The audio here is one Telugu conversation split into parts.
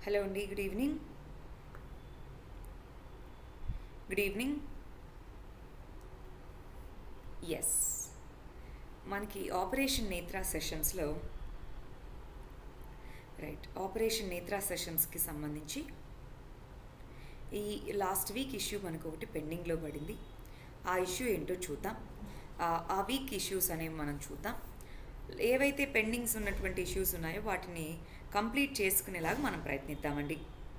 హలో అండి good evening good evening yes మనకి ఆపరేషన్ నేత్రా సెషన్స్లో రైట్ ఆపరేషన్ నేత్రా సెషన్స్కి సంబంధించి ఈ లాస్ట్ వీక్ ఇష్యూ మనకు ఒకటి పెండింగ్లో పడింది ఆ ఇష్యూ ఏంటో చూద్దాం ఆ- ఆ వీక్ ఇష్యూస్ అనేవి మనం చూద్దాం ఏవైతే పెండింగ్స్ ఉన్నటువంటి ఇష్యూస్ ఉన్నాయో వాటిని కంప్లీట్ చేసుకునేలాగా మనం ప్రయత్నిద్దామండి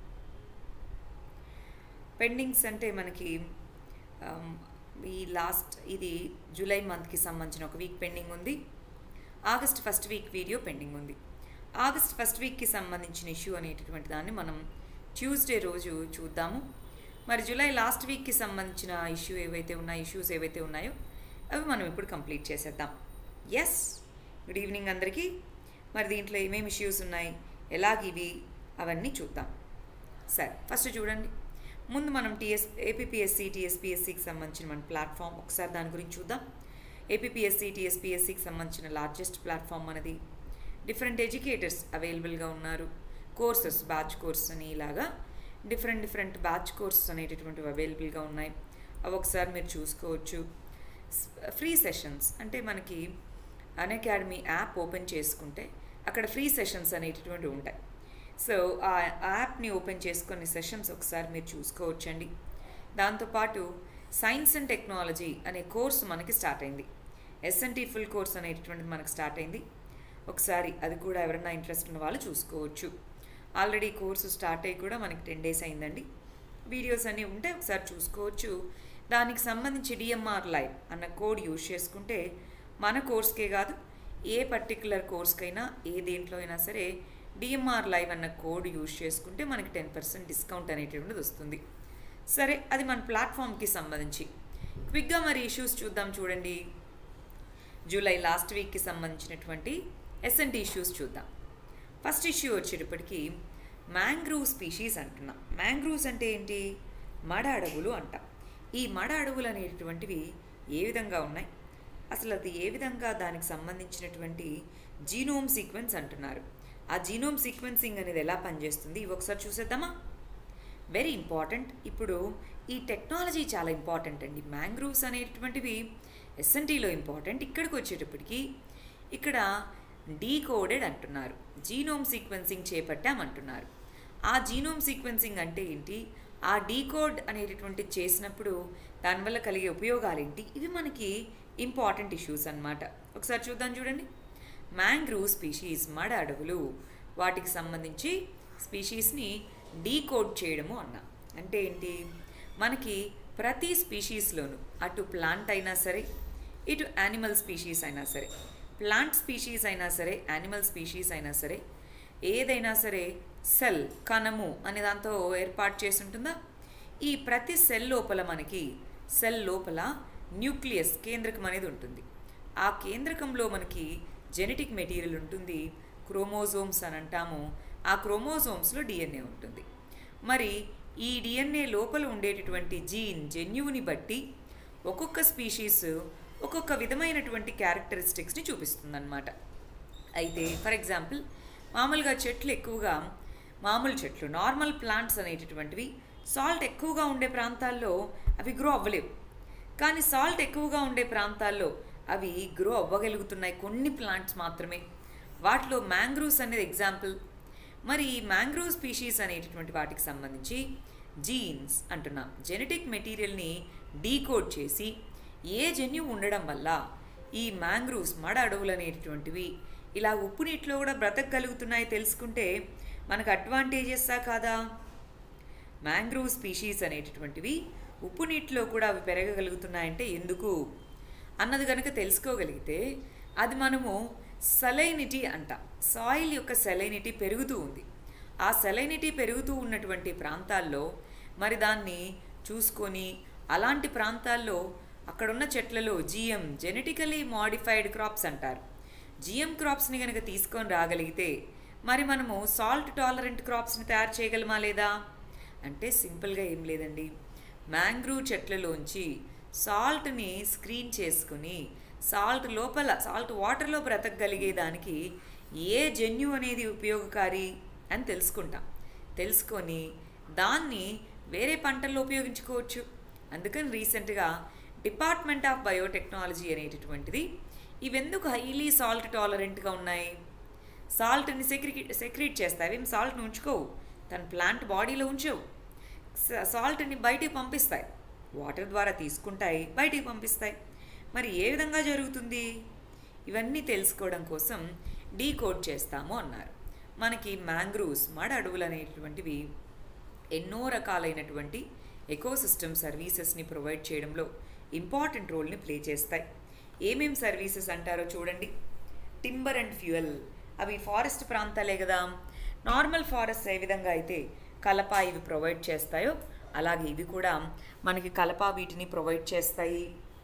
పెండింగ్స్ అంటే మనకి ఆమ్, ఈ లాస్ట్ ఇది జూలై మంత్కి సంబంధించిన ఒక వీక్ పెండింగ్ ఉంది August first week video pending ఉంది ఆగస్ట్ ఫస్ట్ వీక్కి సంబంధించిన ఇష్యూ అనేటటువంటి దాన్ని మనం ట్యూస్డే రోజు చూద్దాము మరి జూలై లాస్ట్ వీక్కి సంబంధించిన ఇష్యూ ఏవైతే ఉన్నాయో ఇష్యూస్ ఏవైతే ఉన్నాయో అవి మనం ఇప్పుడు కంప్లీట్ చేసేద్దాం ఎస్ గుడ్ ఈవినింగ్ అందరికీ మరి దీంట్లో ఏమేమి ఇష్యూస్ ఉన్నాయి ఎలాగివి అవన్నీ చూద్దాం సరే ఫస్ట్ చూడండి ముందు మనం టీఎస్ ఏపీఎస్సి టీఎస్పిఎస్సికి సంబంధించిన మన ప్లాట్ఫామ్ ఒకసారి దాని గురించి చూద్దాం ఏపీఎస్సి టీఎస్పిఎస్సికి సంబంధించిన లార్జెస్ట్ ప్లాట్ఫామ్ మనది డిఫరెంట్ ఎడ్యుకేటర్స్ అవైలబుల్గా ఉన్నారు కోర్సెస్ బ్యాచ్ కోర్స్ అని ఇలాగా డిఫరెంట్ డిఫరెంట్ బ్యాచ్ కోర్సెస్ అనేటటువంటివి అవైలబుల్గా ఉన్నాయి అవి ఒకసారి మీరు చూసుకోవచ్చు ఫ్రీ సెషన్స్ అంటే మనకి అన్ అకాడమీ యాప్ ఓపెన్ చేసుకుంటే అక్కడ ఫ్రీ సెషన్స్ అనేటటువంటివి ఉంటాయి సో ఆ యాప్ని ఓపెన్ చేసుకుని సెషన్స్ ఒకసారి మీరు చూసుకోవచ్చండి దాంతోపాటు సైన్స్ అండ్ టెక్నాలజీ అనే కోర్సు మనకి స్టార్ట్ అయింది ఎస్ఎన్టీ ఫుల్ కోర్స్ అనేటటువంటిది మనకి స్టార్ట్ అయింది ఒకసారి అది కూడా ఎవరైనా ఇంట్రెస్ట్ ఉన్న వాళ్ళు చూసుకోవచ్చు ఆల్రెడీ కోర్సు స్టార్ట్ అయ్యి కూడా మనకి టెన్ డేస్ అయిందండి వీడియోస్ అన్నీ ఉంటే ఒకసారి చూసుకోవచ్చు దానికి సంబంధించి డిఎంఆర్ లైవ్ అన్న కోడ్ యూజ్ చేసుకుంటే మన కోర్స్కే కాదు ఏ పర్టికులర్ కోర్స్కైనా ఏ దేంట్లో అయినా సరే డిఎంఆర్ లైవ్ అన్న కోడ్ యూజ్ చేసుకుంటే మనకి టెన్ పర్సెంట్ డిస్కౌంట్ అనేటువంటిది వస్తుంది సరే అది మన ప్లాట్ఫామ్కి సంబంధించి క్విక్గా మరి ఇష్యూస్ చూద్దాం చూడండి జూలై లాస్ట్ వీక్కి సంబంధించినటువంటి ఎస్ఎన్టీ ఇష్యూస్ చూద్దాం ఫస్ట్ ఇష్యూ వచ్చేటప్పటికి మ్యాంగ్రూవ్ స్పీషీస్ అంటున్నాం మ్యాంగ్రూవ్స్ అంటే ఏంటి మడ అడవులు అంటాం ఈ మడ అడవులు అనేటటువంటివి ఏ విధంగా ఉన్నాయి అసలు అది ఏ విధంగా దానికి సంబంధించినటువంటి జీనోమ్ సీక్వెన్స్ అంటున్నారు ఆ జీనోమ్ సీక్వెన్సింగ్ అనేది ఎలా పనిచేస్తుంది ఇవి ఒకసారి చూసేద్దామా వెరీ ఇంపార్టెంట్ ఇప్పుడు ఈ టెక్నాలజీ చాలా ఇంపార్టెంట్ అండి మ్యాంగ్రూవ్స్ అనేటువంటివి ఎస్ఎన్టీలో ఇంపార్టెంట్ ఇక్కడికి వచ్చేటప్పటికి ఇక్కడ డీకోడెడ్ అంటున్నారు జీనోమ్ సీక్వెన్సింగ్ చేపట్టామంటున్నారు ఆ జీనోమ్ సీక్వెన్సింగ్ అంటే ఏంటి ఆ డీకోడ్ అనేటటువంటి చేసినప్పుడు దానివల్ల కలిగే ఉపయోగాలు ఏంటి ఇవి మనకి ఇంపార్టెంట్ ఇష్యూస్ అన్నమాట ఒకసారి చూద్దాం చూడండి మ్యాంగ్రూవ్ స్పీషీస్ మడ అడవులు వాటికి సంబంధించి స్పీషీస్ని డీకోడ్ చేయడము అన్న అంటే ఏంటి మనకి ప్రతి స్పీషీస్లోనూ అటు ప్లాంట్ అయినా సరే ఇటు యానిమల్ స్పీషీస్ అయినా సరే ప్లాంట్ స్పీషీస్ అయినా సరే యానిమల్ స్పీషీస్ అయినా సరే ఏదైనా సరే సెల్ కణము అనే దాంతో ఏర్పాటు చేసి ఉంటుందా ఈ ప్రతి సెల్ లోపల మనకి సెల్ లోపల న్యూక్లియస్ కేంద్రకం అనేది ఉంటుంది ఆ కేంద్రకంలో మనకి జెనెటిక్ మెటీరియల్ ఉంటుంది క్రోమోజోమ్స్ అని అంటాము ఆ క్రోమోజోమ్స్లో డిఎన్ఏ ఉంటుంది మరి ఈ డిఎన్ఏ లోపల ఉండేటటువంటి జీన్ జన్యువుని బట్టి ఒక్కొక్క స్పీషీస్ ఒక్కొక్క విధమైనటువంటి క్యారెక్టరిస్టిక్స్ని చూపిస్తుందన్నమాట అయితే ఫర్ ఎగ్జాంపుల్ మామూలుగా చెట్లు ఎక్కువగా మామూలు చెట్లు నార్మల్ ప్లాంట్స్ అనేటటువంటివి సాల్ట్ ఎక్కువగా ఉండే ప్రాంతాల్లో అవి గ్రో అవ్వలేవు కానీ సాల్ట్ ఎక్కువగా ఉండే ప్రాంతాల్లో అవి గ్రో అవ్వగలుగుతున్నాయి కొన్ని ప్లాంట్స్ మాత్రమే వాటిలో మ్యాంగ్రూవ్స్ అనేది ఎగ్జాంపుల్ మరి ఈ మ్యాంగ్రూవ్ స్పీషీస్ అనేటటువంటి వాటికి సంబంధించి జీన్స్ అంటున్నాం జెనెటిక్ మెటీరియల్ని డీకోడ్ చేసి ఏ జన్యువు ఉండడం వల్ల ఈ మ్యాంగ్రూవ్స్ మడ అడవులు అనేటటువంటివి ఇలా ఉప్పు నీటిలో కూడా బ్రతకగలుగుతున్నాయి తెలుసుకుంటే మనకు అడ్వాంటేజెస్సా కాదా మ్యాంగ్రూవ్ స్పీషీస్ అనేటటువంటివి ఉప్పు నీటిలో కూడా అవి పెరగగలుగుతున్నాయంటే ఎందుకు అన్నది కనుక తెలుసుకోగలిగితే అది మనము సలైనిటీ అంట సాయిల్ యొక్క సెలైనిటీ పెరుగుతూ ఉంది ఆ సెలైనిటీ పెరుగుతూ ఉన్నటువంటి ప్రాంతాల్లో మరి దాన్ని చూసుకొని అలాంటి ప్రాంతాల్లో అక్కడున్న చెట్లలో జిఎం జెనెటికలీ మాడిఫైడ్ క్రాప్స్ అంటారు జిఎం క్రాప్స్ని కనుక తీసుకొని రాగలిగితే మరి మనము సాల్ట్ టాలరెంట్ క్రాప్స్ని తయారు చేయగలమా లేదా అంటే సింపుల్గా ఏం లేదండి మ్యాంగ్రూవ్ చెట్లలోంచి సాల్ట్ని స్క్రీన్ చేసుకుని సాల్ట్ లోపల సాల్ట్ వాటర్లో బ్రతకగలిగే దానికి ఏ జన్యు అనేది ఉపయోగకారి అని తెలుసుకుంటాం తెలుసుకొని దాన్ని వేరే పంటల్లో ఉపయోగించుకోవచ్చు అందుకని రీసెంట్గా డిపార్ట్మెంట్ ఆఫ్ బయోటెక్నాలజీ అనేటటువంటిది ఇవెందుకు హైలీ సాల్ట్ టాలరెంట్గా ఉన్నాయి సాల్ట్ని సెక్రి సెక్రీట్ చేస్తాయి అవి సాల్ట్ని ఉంచుకోవు తన ప్లాంట్ బాడీలో ఉంచవు సాల్ట్ని బయటికి పంపిస్తాయి వాటర్ ద్వారా తీసుకుంటాయి బయటికి పంపిస్తాయి మరి ఏ విధంగా జరుగుతుంది ఇవన్నీ తెలుసుకోవడం కోసం డీకోడ్ చేస్తాము అన్నారు మనకి మ్యాంగ్రూవ్స్ మడ అడవులు అనేటువంటివి ఎన్నో రకాలైనటువంటి ఎకోసిస్టమ్ సర్వీసెస్ని ప్రొవైడ్ చేయడంలో ఇంపార్టెంట్ రోల్ని ప్లే చేస్తాయి ఏమేం సర్వీసెస్ అంటారో చూడండి టింబర్ అండ్ ఫ్యూయల్ అవి ఫారెస్ట్ ప్రాంతాలే కదా నార్మల్ ఫారెస్ట్ ఏ విధంగా అయితే కలప ఇవి ప్రొవైడ్ చేస్తాయో అలాగే ఇవి కూడా మనకి కలప వీటిని ప్రొవైడ్ చేస్తాయి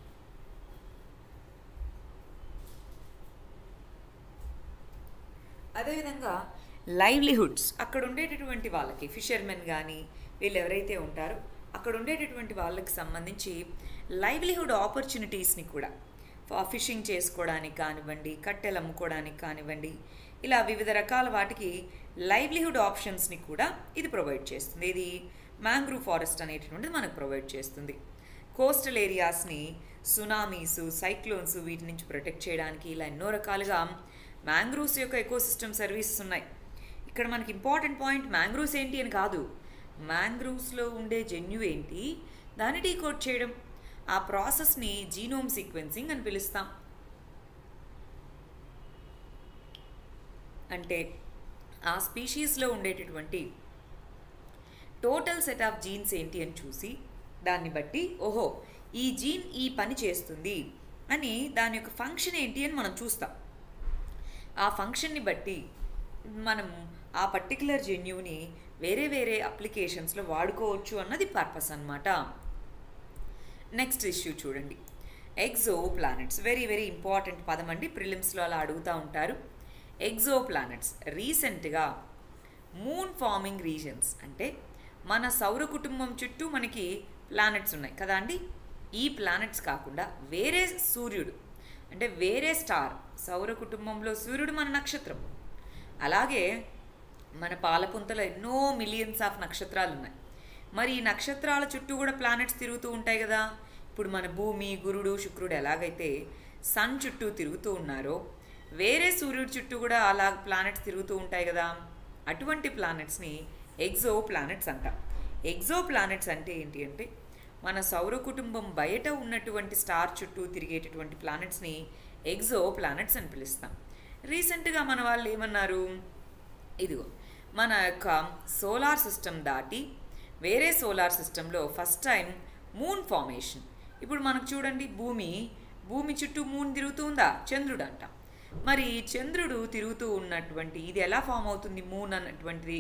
అదేవిధంగా లైవ్లీహుడ్స్ అక్కడ ఉండేటటువంటి వాళ్ళకి ఫిషర్మెన్ కానీ వీళ్ళు ఎవరైతే ఉంటారో అక్కడ ఉండేటటువంటి వాళ్ళకి సంబంధించి లైవ్లీహుడ్ ఆపర్చునిటీస్ని కూడా ఫిషింగ్ చేసుకోవడానికి కానివ్వండి కట్టెలు అమ్ముకోవడానికి కానివ్వండి ఇలా వివిధ రకాల వాటికి లైవ్లీహుడ్ ఆప్షన్స్ని కూడా ఇది ప్రొవైడ్ చేస్తుంది ఇది మ్యాంగ్రూవ్ ఫారెస్ట్ అనేటటువంటిది మనకు ప్రొవైడ్ చేస్తుంది కోస్టల్ ఏరియాస్ని సునామీస్ సైక్లోన్స్ వీటి నుంచి ప్రొటెక్ట్ చేయడానికి ఇలా ఎన్నో రకాలుగా మ్యాంగ్రూవ్స్ యొక్క ఎకోసిస్టమ్ సర్వీసెస్ ఉన్నాయి ఇక్కడ మనకి ఇంపార్టెంట్ పాయింట్ మ్యాంగ్రూవ్స్ ఏంటి అని కాదు మ్యాంగ్రూవ్స్లో ఉండే జన్యు ఏంటి దాన్ని డీకోడ్ చేయడం ఆ ప్రాసెస్ని జీనోమ్ సీక్వెన్సింగ్ అని పిలుస్తాం అంటే ఆ స్పీషీస్లో ఉండేటటువంటి టోటల్ సెట్ ఆఫ్ జీన్స్ ఏంటి అని చూసి దాన్ని బట్టి ఓహో ఈ జీన్ ఈ పని చేస్తుంది అని దాని యొక్క ఫంక్షన్ ఏంటి అని మనం చూస్తాం ఆ ఫంక్షన్ని బట్టి మనం ఆ పర్టికులర్ జెన్యుని వేరే వేరే అప్లికేషన్స్లో వాడుకోవచ్చు అన్నది పర్పస్ అనమాట నెక్స్ట్ ఇష్యూ చూడండి exo planets very very important పదం అండి ప్రిలిమ్స్లో అలా అడుగుతూ ఉంటారు ఎగ్జో ప్లానెట్స్ రీసెంట్గా మూన్ ఫార్మింగ్ రీజన్స్ అంటే మన సౌర కుటుంబం చుట్టూ మనకి ప్లానెట్స్ ఉన్నాయి కదా అండి ఈ ప్లానెట్స్ కాకుండా వేరే సూర్యుడు అంటే వేరే స్టార్ సౌర కుటుంబంలో సూర్యుడు మన నక్షత్రం అలాగే మన పాలపుంతలో ఎన్నో మిలియన్స్ ఆఫ్ నక్షత్రాలు ఉన్నాయి మరి ఈ నక్షత్రాల చుట్టూ కూడా ప్లానెట్స్ తిరుగుతూ ఉంటాయి కదా ఇప్పుడు మన భూమి గురుడు శుక్రుడు ఎలాగైతే సన్ చుట్టూ తిరుగుతూ ఉన్నారో వేరే సూర్యుడి చుట్టూ కూడా అలా ప్లానెట్స్ తిరుగుతూ ఉంటాయి కదా అటువంటి ప్లానెట్స్ని ఎగ్జో ప్లానెట్స్ అంటాం ఎగ్జో ప్లానెట్స్ అంటే ఏంటి అంటే మన సౌర కుటుంబం బయట ఉన్నటువంటి స్టార్ చుట్టూ తిరిగేటటువంటి ప్లానెట్స్ని ఎగ్జో ప్లానెట్స్ అని పిలుస్తాం రీసెంట్గా మన వాళ్ళు ఏమన్నారు ఇదిగో మన యొక్క సోలార్ సిస్టమ్ దాటి వేరే సోలార్ సిస్టంలో ఫస్ట్ టైం మూన్ ఫార్మేషన్ ఇప్పుడు మనకు చూడండి భూమి భూమి చుట్టూ మూన్ తిరుగుతూ ఉందా చంద్రుడు అంటాం మరి చంద్రుడు తిరుగుతూ ఉన్నటువంటి ఇది ఎలా ఫామ్ అవుతుంది మూన్ అన్నటువంటిది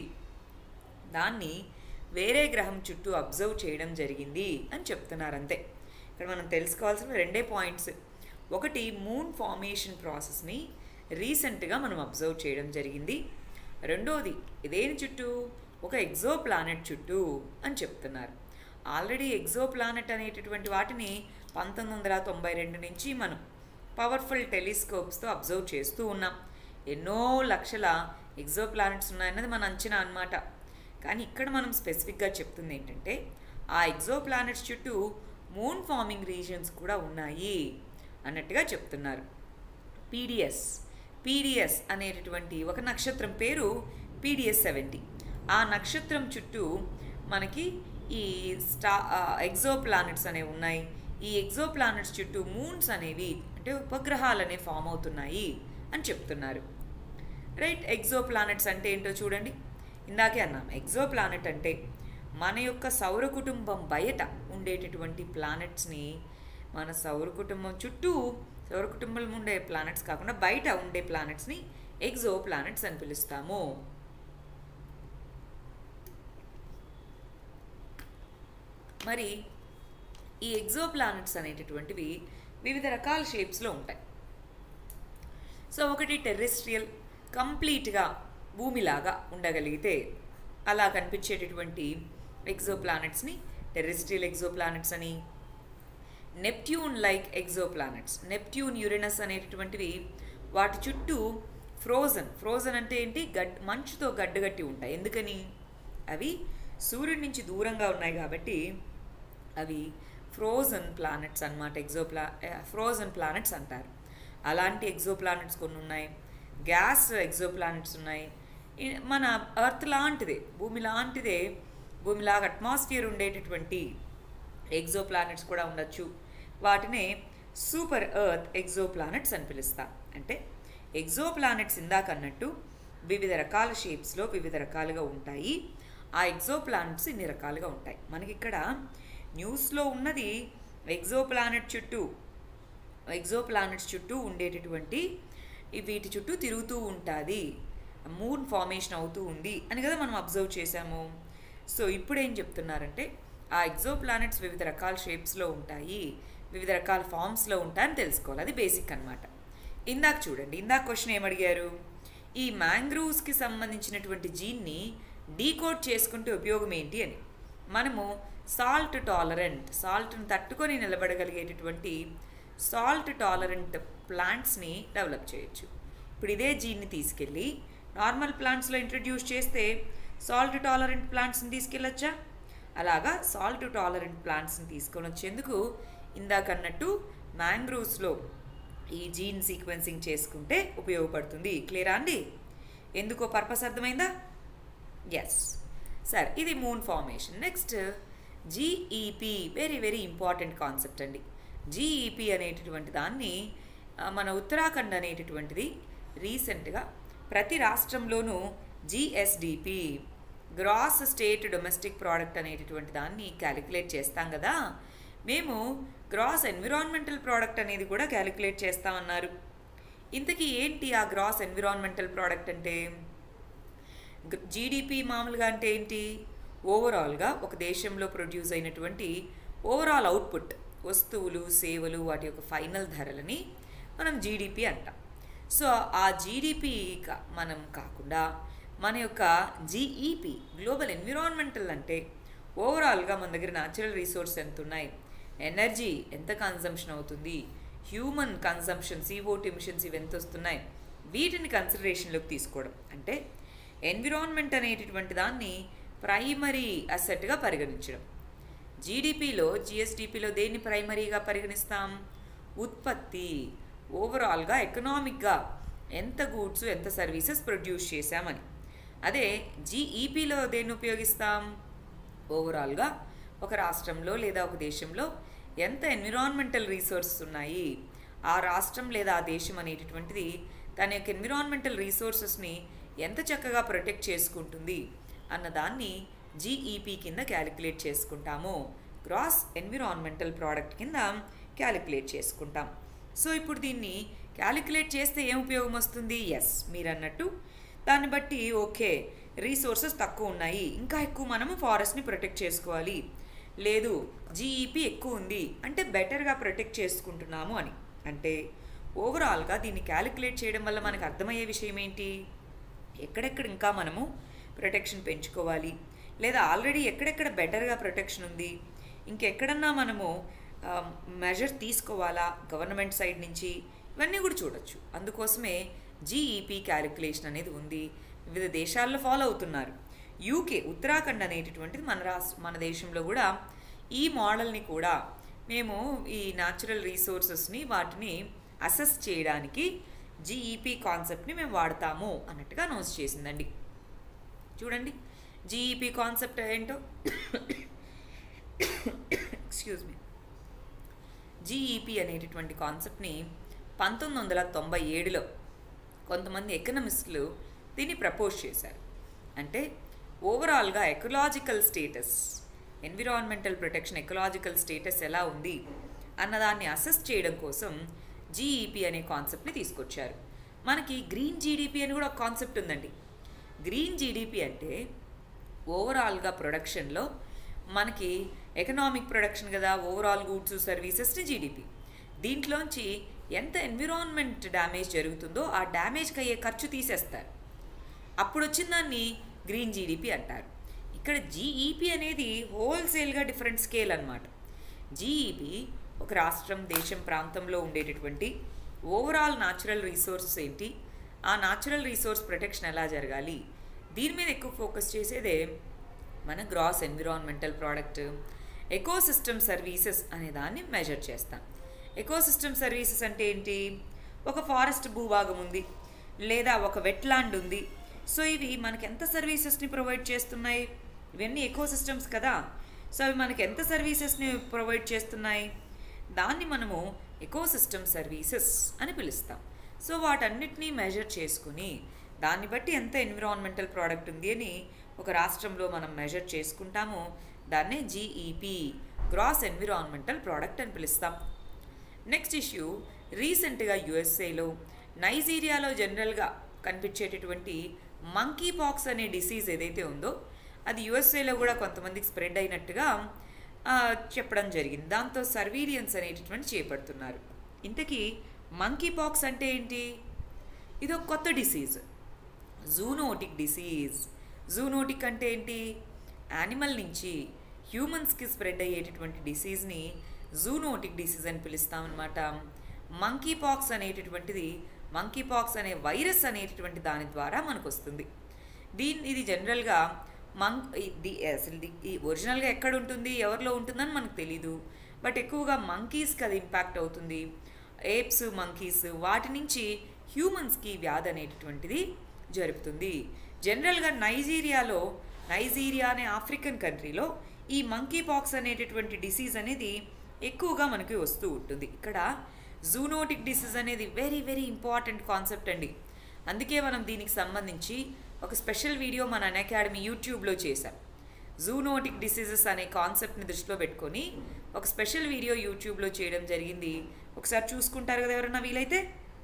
దాన్ని వేరే గ్రహం చుట్టూ అబ్జర్వ్ చేయడం జరిగింది అని చెప్తున్నారు అంతే ఇక్కడ మనం తెలుసుకోవాల్సిన రెండే పాయింట్స్ ఒకటి మూన్ ఫార్మేషన్ ప్రాసెస్ని రీసెంట్గా మనం అబ్జర్వ్ చేయడం జరిగింది రెండోది ఇదేని చుట్టూ ఒక ఎగ్జో ప్లానెట్ చుట్టూ అని చెప్తున్నారు ఆల్రెడీ ఎగ్జో ప్లానెట్ అనేటటువంటి వాటిని పంతొమ్మిది వందల తొంభై రెండు నుంచి మనం పవర్ఫుల్ టెలిస్కోప్స్తో అబ్జర్వ్ చేస్తూ ఉన్నాం ఎన్నో లక్షల ఎగ్జో ప్లానెట్స్ ఉన్నాయన్నది మన అంచనా అన్నమాట కానీ ఇక్కడ మనం స్పెసిఫిక్గా చెప్తుంది ఏంటంటే ఆ ఎగ్జో ప్లానెట్స్ చుట్టూ మూన్ ఫార్మింగ్ రీజన్స్ కూడా ఉన్నాయి అన్నట్టుగా చెప్తున్నారు పీడిఎస్ పీడిఎస్ అనేటటువంటి ఒక నక్షత్రం పేరు పీడిఎస్ సెవెంటీ ఆ నక్షత్రం చుట్టూ మనకి ఈ స్టా ఎగ్జో ప్లానెట్స్ అనేవి ఉన్నాయి ఈ ఎగ్జో ప్లానెట్స్ చుట్టూ మూన్స్ అనేవి అంటే ఉపగ్రహాలు అనేవి ఫామ్ అవుతున్నాయి అని చెప్తున్నారు రైట్ ఎగ్జో ప్లానెట్స్ అంటే ఏంటో చూడండి ఇందాకే అన్నాం ఎగ్జో ప్లానెట్ అంటే మన యొక్క సౌర కుటుంబం బయట ఉండేటటువంటి ప్లానెట్స్ని మన సౌర కుటుంబం చుట్టూ సౌర కుటుంబంలో ఉండే ప్లానెట్స్ కాకుండా బయట ఉండే ప్లానెట్స్ని ఎగ్జో ప్లానెట్స్ అని పిలుస్తాము మరి ఈ ఎగ్జో ప్లానెట్స్ అనేటటువంటివి వివిధ రకాల షేప్స్లో ఉంటాయి సో ఒకటి టెర్రెస్ట్రియల్ కంప్లీట్గా భూమిలాగా ఉండగలిగితే అలా కనిపించేటటువంటి ఎగ్జో ప్లానెట్స్ని టెర్రెస్ట్రియల్ ఎగ్జో ప్లానెట్స్ అని Neptune like exo planets Neptune Uranus అనేటటువంటివి వాటి చుట్టూ ఫ్రోజన్ ఫ్రోజన్ అంటే ఏంటి గడ్ మంచుతో గడ్డగట్టి ఉంటాయి ఎందుకని అవి సూర్యుడి నుంచి దూరంగా ఉన్నాయి కాబట్టి అవి ఫ్రోజన్ ప్లానెట్స్ అన్నమాట ఎగ్జోప్లా ఫ్రోజన్ ప్లానెట్స్ అంటారు అలాంటి ఎగ్జో ప్లానెట్స్ కొన్ని ఉన్నాయి గ్యాస్ ఎగ్జో ప్లానెట్స్ ఉన్నాయి ఈ- మన ఎర్త్ లాంటిదే భూమి లాంటిదే భూమిలాగా అట్మాస్ఫియర్ ఉండేటటువంటి ఎగ్జో ప్లానెట్స్ కూడా ఉండొచ్చు వాటినే సూపర్ ఎర్త్ ఎగ్జో ప్లానెట్స్ అని పిలుస్తాం అంటే ఎగ్జో ప్లానెట్స్ ఇందాక అన్నట్టు వివిధ రకాల షేప్స్లో వివిధ రకాలుగా ఉంటాయి ఆ ఎగ్జో ప్లానెట్స్ ఇన్ని రకాలుగా ఉంటాయి మనకి ఇక్కడ న్యూస్లో ఉన్నది ఎగ్జో ప్లానెట్ చుట్టూ ఎగ్జో ప్లానెట్స్ చుట్టూ ఉండేటటువంటి ఈ వీటి చుట్టూ తిరుగుతూ ఉంటుంది మూన్ ఫార్మేషన్ అవుతూ ఉంది అని కదా మనం అబ్జర్వ్ చేశాము సో ఇప్పుడు ఏం చెప్తున్నారంటే ఆ ఎగ్జో ప్లానెట్స్ వివిధ రకాల షేప్స్లో ఉంటాయి వివిధ రకాల ఫామ్స్లో ఉంటాయని తెలుసుకోవాలి అది బేసిక్ అన్నమాట ఇందాక చూడండి ఇందాక క్వశ్చన్ ఏమడిగారు ఈ మ్యాంగ్రూవ్స్కి సంబంధించినటువంటి జీన్ని డీకోడ్ చేసుకుంటే ఉపయోగం ఏంటి అని మనము సాల్ట్ టాలరెంట్ సాల్ట్ని తట్టుకొని నిలబడగలిగేటటువంటి సాల్ట్ టాలరెంట్ ప్లాంట్స్ని డెవలప్ చేయొచ్చు ఇప్పుడు ఇదే జీన్ని తీసుకెళ్ళి నార్మల్ ప్లాంట్స్లో ఇంట్రడ్యూస్ చేస్తే సాల్ట్ టాలరెంట్ ప్లాంట్స్ని తీసుకెళ్ళొచ్చా అలాగా సాల్ట్ టాలరెంట్ ప్లాంట్స్ని తీసుకొని వచ్చేందుకు ఇందాక అన్నట్టు మ్యాంగ్రూవ్స్లో ఈ జీన్ సీక్వెన్సింగ్ చేసుకుంటే ఉపయోగపడుతుంది క్లియరా అండి ఎందుకో పర్పస్ అర్థమైందా ఎస్ సరే ఇది moon formation next GEP very very important concept అండి జీఈపీ అనేటటువంటి దాన్ని ఆ, మన ఉత్తరాఖండ్ అనేటటువంటిది రీసెంట్గా ప్రతి రాష్ట్రంలోనూ GSDP gross state domestic product అనేటటువంటి దాన్ని క్యాలిక్యులేట్ చేస్తాం కదా మేము గ్రాస్ ఎన్విరాన్మెంటల్ ప్రోడక్ట్ అనేది కూడా క్యాలిక్యులేట్ చేస్తామన్నారు ఇంతకీ ఏంటి ఆ గ్రాస్ ఎన్విరాన్మెంటల్ ప్రోడక్ట్ అంటే జీడిపి మామూలుగా అంటే ఏంటి ఓవరాల్గా ఒక దేశంలో ప్రొడ్యూస్ అయినటువంటి ఓవరాల్ అవుట్పుట్ వస్తువులు సేవలు వాటి యొక్క ఫైనల్ ధరలని మనం జీడిపి అంటాం సో ఆ జీడిపి మనం కాకుండా మన యొక్క జీఈపి గ్లోబల్ ఎన్విరాన్మెంటల్ అంటే ఓవరాల్గా మన దగ్గర న్యాచురల్ రిసోర్స్ ఎంత ఉన్నాయి ఎనర్జీ ఎంత కన్సంప్షన్ అవుతుంది హ్యూమన్ కన్సంప్షన్ సీఓటీ ఎమిషన్స్ ఇవి ఎంత వస్తున్నాయి వీటిని కన్సిడరేషన్లోకి తీసుకోవడం అంటే ఎన్విరాన్మెంట్ అనేటటువంటి దాన్ని ప్రైమరీ అసెట్గా పరిగణించడం జీడిపిలో జిఎస్డిపిలో దేన్ని ప్రైమరీగా పరిగణిస్తాం ఉత్పత్తి ఓవరాల్గా ఎకనామిక్గా ఎంత గూడ్స్ ఎంత సర్వీసెస్ ప్రొడ్యూస్ చేశామని అదే జీఈపీలో దేన్ని ఉపయోగిస్తాం ఓవరాల్గా ఒక రాష్ట్రంలో లేదా ఒక దేశంలో ఎంత ఎన్విరాన్మెంటల్ రీసోర్సెస్ ఉన్నాయి ఆ రాష్ట్రం లేదా ఆ దేశం అనేటటువంటిది తన యొక్క ఎన్విరాన్మెంటల్ రీసోర్సెస్ని ఎంత చక్కగా ప్రొటెక్ట్ చేసుకుంటుంది అన్నదాన్ని జీఈపీ కింద క్యాలిక్యులేట్ చేసుకుంటాము గ్రాస్ ఎన్విరాన్మెంటల్ ప్రోడక్ట్ కింద క్యాలిక్యులేట్ చేసుకుంటాం సో ఇప్పుడు దీన్ని క్యాలిక్యులేట్ చేస్తే ఏం ఉపయోగం వస్తుంది ఎస్ మీరు అన్నట్టు దాన్ని బట్టి ఓకే రీసోర్సెస్ తక్కువ ఉన్నాయి ఇంకా ఎక్కువ మనము ఫారెస్ట్ని ప్రొటెక్ట్ చేసుకోవాలి లేదు జీఈపీ ఎక్కువ ఉంది అంటే బెటర్గా ప్రొటెక్ట్ చేసుకుంటున్నాము అని అంటే ఓవరాల్గా దీన్ని క్యాలిక్యులేట్ చేయడం వల్ల మనకు అర్థమయ్యే విషయం ఏంటి ఎక్కడెక్కడ ఇంకా మనము ప్రొటెక్షన్ పెంచుకోవాలి లేదా ఆల్రెడీ ఎక్కడెక్కడ బెటర్గా ప్రొటెక్షన్ ఉంది ఇంకెక్కడన్నా మనము మెజర్ తీసుకోవాలా గవర్నమెంట్ సైడ్ నుంచి ఇవన్నీ కూడా చూడొచ్చు అందుకోసమే జీఈపీ క్యాలిక్యులేషన్ అనేది ఉంది వివిధ దేశాల్లో ఫాలో అవుతున్నారు యూకే ఉత్తరాఖండ్ అనేటటువంటిది మన రాష్ట్ర మన దేశంలో కూడా ఈ మోడల్ని కూడా మేము ఈ న్యాచురల్ రీసోర్సెస్ని వాటిని అసెస్ చేయడానికి జీఈపీ కాన్సెప్ట్ని మేము వాడతాము అన్నట్టుగా అనౌన్స్ చేసిందండి చూడండి జీఈపీ కాన్సెప్ట్ ఏంటో ఎక్స్క్యూజ్ మీ జీఈపీ అనేటటువంటి కాన్సెప్ట్ని పంతొమ్మిది వందల తొంభై ఏడులో కొంతమంది ఎకనమిస్టులు దీన్ని ప్రపోజ్ చేశారు అంటే ఓవరాల్గా ecological status environmental protection ecological status ఎలా ఉంది అన్నదాన్ని అసెస్ చేయడం కోసం జీఈపీ అనే కాన్సెప్ట్ని తీసుకొచ్చారు మనకి గ్రీన్ జీడిపి అని కూడా ఒక కాన్సెప్ట్ ఉందండి గ్రీన్ జీడిపి అంటే ఓవరాల్గా ప్రొడక్షన్లో మనకి ఎకనామిక్ ప్రొడక్షన్ కదా ఓవరాల్ గూడ్స్ సర్వీసెస్ని జీడిపి దీంట్లోంచి ఎంత ఎన్విరాన్మెంట్ డ్యామేజ్ జరుగుతుందో ఆ డ్యామేజ్కి అయ్యే ఖర్చు తీసేస్తారు అప్పుడు వచ్చిన దాన్ని గ్రీన్ జీడిపి అంటారు ఇక్కడ జీఈపీ అనేది హోల్సేల్గా డిఫరెంట్ స్కేల్ అనమాట జీఈపీ ఒక రాష్ట్రం దేశం ప్రాంతంలో ఉండేటటువంటి ఓవరాల్ న్యాచురల్ రీసోర్సెస్ ఏంటి ఆ న్యాచురల్ రీసోర్స్ ప్రొటెక్షన్ ఎలా జరగాలి దీని మీద ఎక్కువ ఫోకస్ చేసేదే మన gross environmental product ecosystem services అనే దాన్ని మెజర్ చేస్తాం ఎకోసిస్టమ్ సర్వీసెస్ అంటే ఏంటి ఒక ఫారెస్ట్ భూభాగం ఉంది లేదా ఒక వెట్లాండ్ ఉంది సో ఇవి మనకి ఎంత సర్వీసెస్ని ప్రొవైడ్ చేస్తున్నాయి ఇవన్నీ ఎకోసిస్టమ్స్ కదా సో అవి మనకి ఎంత సర్వీసెస్ని ప్రొవైడ్ చేస్తున్నాయి దాన్ని మనము ఎకోసిస్టమ్ సర్వీసెస్ అని పిలుస్తాం సో వాటన్నిటినీ మెజర్ చేసుకుని దాన్ని బట్టి ఎంత ఎన్విరాన్మెంటల్ ప్రోడక్ట్ ఉంది అని ఒక రాష్ట్రంలో మనం మెజర్ చేసుకుంటామో దాన్నే జీఈపీ గ్రాస్ ఎన్విరాన్మెంటల్ ప్రోడక్ట్ అని పిలుస్తాం నెక్స్ట్ ఇష్యూ రీసెంట్గా యుఎస్ఏలో నైజీరియాలో జనరల్గా కనిపించేటటువంటి మంకీ పాక్స్ అనే డిసీజ్ ఏదైతే ఉందో అది యుఎస్ఏలో కూడా కొంతమందికి స్ప్రెడ్ అయినట్టుగా ఆ, చెప్పడం జరిగింది దాంతో సర్వీలియన్స్ అనేటటువంటి చేపడుతున్నారు ఇంతకీ మంకీ పాక్స్ అంటే ఏంటి ఇది ఒక కొత్త డిసీజ్ జూనోటిక్ డిసీజ్ జూనోటిక్ అంటే ఏంటి యానిమల్ నుంచి హ్యూమన్స్కి స్ప్రెడ్ అయ్యేటటువంటి డిసీజ్ని జూనోటిక్ డిసీజ్ అని పిలుస్తామన్నమాట మంకీ పాక్స్ అనేటటువంటిది మంకీ పాక్స్ అనే వైరస్ అనేటటువంటి దాని ద్వారా మనకు వస్తుంది దీని ఇది జనరల్గా మంక్ ఇది అసలు ఇది- ఈ ఒరిజినల్గా ఎక్కడ ఉంటుంది ఎవరిలో ఉంటుందని మనకు తెలీదు బట్ ఎక్కువగా మంకీస్కి అది ఇంపాక్ట్ అవుతుంది ఏప్స్ మంకీస్ వాటి నుంచి హ్యూమన్స్కి వ్యాధి అనేటటువంటిది జరుపుతుంది జనరల్గా నైజీరియాలో నైజీరియా అనే ఆఫ్రికన్ కంట్రీలో ఈ మంకీ పాక్స్ అనేటటువంటి డిసీజ్ అనేది ఎక్కువగా మనకి వస్తూ ఉంటుంది ఇక్కడ జూనోటిక్ డిసీజ్ అనేది వెరీ వెరీ ఇంపార్టెంట్ కాన్సెప్ట్ అండి అందుకే మనం దీనికి సంబంధించి ఒక స్పెషల్ వీడియో మన అకాడమీ యూట్యూబ్లో చేశాం జూనోటిక్ డిసీజెస్ అనే కాన్సెప్ట్ని దృష్టిలో పెట్టుకొని ఒక స్పెషల్ వీడియో యూట్యూబ్లో చేయడం జరిగింది ఒకసారి చూసుకుంటారు కదా ఎవరన్నా వీలైతే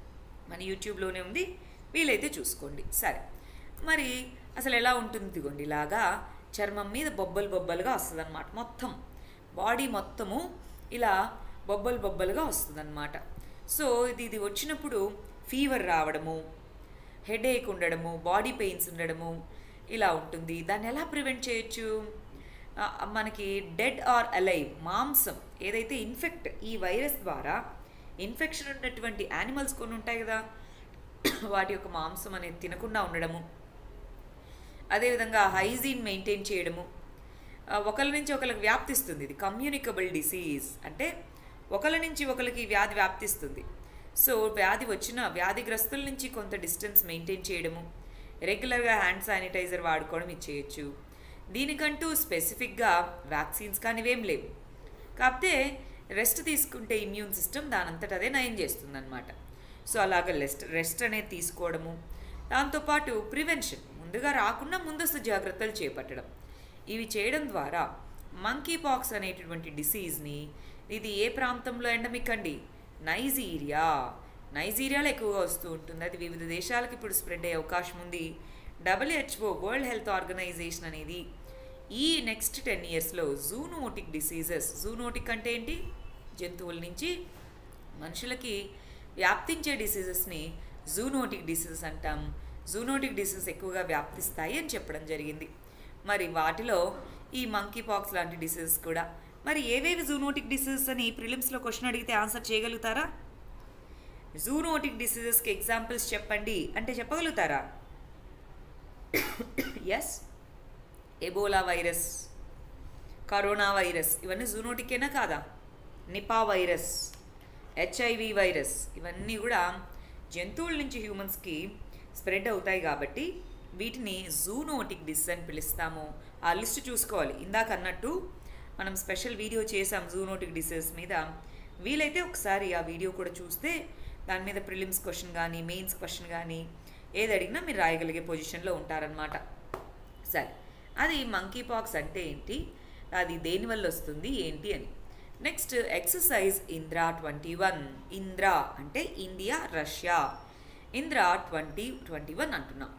మన యూట్యూబ్లోనే ఉంది వీలైతే చూసుకోండి సరే మరి అసలు ఎలా ఉంటుంది ఇదిగోండి ఇలాగా చర్మం మీద బొబ్బలు బొబ్బలుగా వస్తుంది అనమాట మొత్తం బాడీ మొత్తము ఇలా బొబ్బలు బొబ్బలుగా వస్తుంది సో ఇది ఇది వచ్చినప్పుడు ఫీవర్ రావడము హెడేక్ ఉండడము బాడీ పెయిన్స్ ఉండడము ఇలా ఉంటుంది దాన్ని ఎలా ప్రివెంట్ చేయొచ్చు ఆ, మనకి డెడ్ ఆర్ అలైవ్ మాంసం ఏదైతే ఇన్ఫెక్ట్ ఈ వైరస్ ద్వారా ఇన్ఫెక్షన్ ఉన్నటువంటి యానిమల్స్ కొన్ని ఉంటాయి కదా వాటి యొక్క మాంసం అనేది తినకుండా ఉండడము అదేవిధంగా హైజీన్ మెయింటైన్ చేయడము ఆ, ఒకరి నుంచి ఒకరికి వ్యాప్తిస్తుంది ఇది కమ్యూనికబుల్ డిసీజ్ అంటే ఒకరి నుంచి ఒకరికి వ్యాధి వ్యాప్తిస్తుంది సో వ్యాధి వచ్చిన వ్యాధిగ్రస్తుల నుంచి కొంత డిస్టెన్స్ మెయింటైన్ చేయడము రెగ్యులర్గా హ్యాండ్ శానిటైజర్ వాడుకోవడం ఇచ్చేయచ్చు దీనికంటూ స్పెసిఫిక్గా వ్యాక్సిన్స్ కానివేం లేవు కాకపోతే రెస్ట్ తీసుకుంటే ఇమ్యూన్ సిస్టమ్ దానంతట అదే నయం చేస్తుందన్నమాట సో అలాగ రెస్ట్ రెస్ట్ అనేది తీసుకోవడము దాంతోపాటు ప్రివెన్షన్ ముందుగా రాకుండా ముందస్తు జాగ్రత్తలు చేపట్టడం ఇవి చేయడం ద్వారా మంకీ పాక్స్ అనేటటువంటి డిసీజ్ని ఇది ఏ ప్రాంతంలో ఎండమిక్ అండి నైజీరియా నైజీరియాలో ఎక్కువగా వస్తూ ఉంటుంది అది వివిధ దేశాలకు ఇప్పుడు స్ప్రెడ్ అయ్యే అవకాశం ఉంది డబ్ల్యూహెచ్ఓ వరల్డ్ హెల్త్ ఆర్గనైజేషన్ అనేది ఈ నెక్స్ట్ టెన్ ఇయర్స్లో జూనోటిక్ డిసీజెస్ జూనోటిక్ అంటే ఏంటి జంతువుల నుంచి మనుషులకి వ్యాప్తించే డిసీజెస్ని జూనోటిక్ డిసీజెస్ అంటాం జూనోటిక్ డిసీజెస్ ఎక్కువగా వ్యాప్తిస్తాయి అని చెప్పడం జరిగింది మరి వాటిలో ఈ మంకీ పాక్స్ లాంటి డిసీజెస్ కూడా మరి ఏవేవి జూనోటిక్ డిసీజెస్ అని ప్రిలిమ్స్లో క్వశ్చన్ అడిగితే ఆన్సర్ చేయగలుగుతారా జూనోటిక్ డిసీజెస్కి ఎగ్జాంపుల్స్ చెప్పండి అంటే చెప్పగలుగుతారా yes Ebola virus corona virus ఇవన్నీ జూనోటికేనా కాదా నిపా వైరస్ హెచ్ఐవి వైరస్ ఇవన్నీ కూడా జంతువుల నుంచి హ్యూమన్స్కి స్ప్రెడ్ అవుతాయి కాబట్టి వీటిని జూనోటిక్ డిస్ అని పిలుస్తాము ఆ లిస్ట్ చూసుకోవాలి ఇందాక అన్నట్టు మనం స్పెషల్ వీడియో చేసాం జూనోటిక్ డిసీజెస్ మీద వీలైతే ఒకసారి ఆ వీడియో కూడా చూస్తే దాని మీద ప్రిలిమ్స్ క్వశ్చన్ కానీ మెయిన్స్ క్వశ్చన్ కానీ ఏది అడిగినా మీరు రాయగలిగే పొజిషన్లో ఉంటారనమాట సరే అది మంకీ పాక్స్ అంటే ఏంటి అది దేనివల్ల వస్తుంది ఏంటి అని next exercise Indra twenty one Indra అంటే India Russia Indra twenty twenty one అంటున్నాం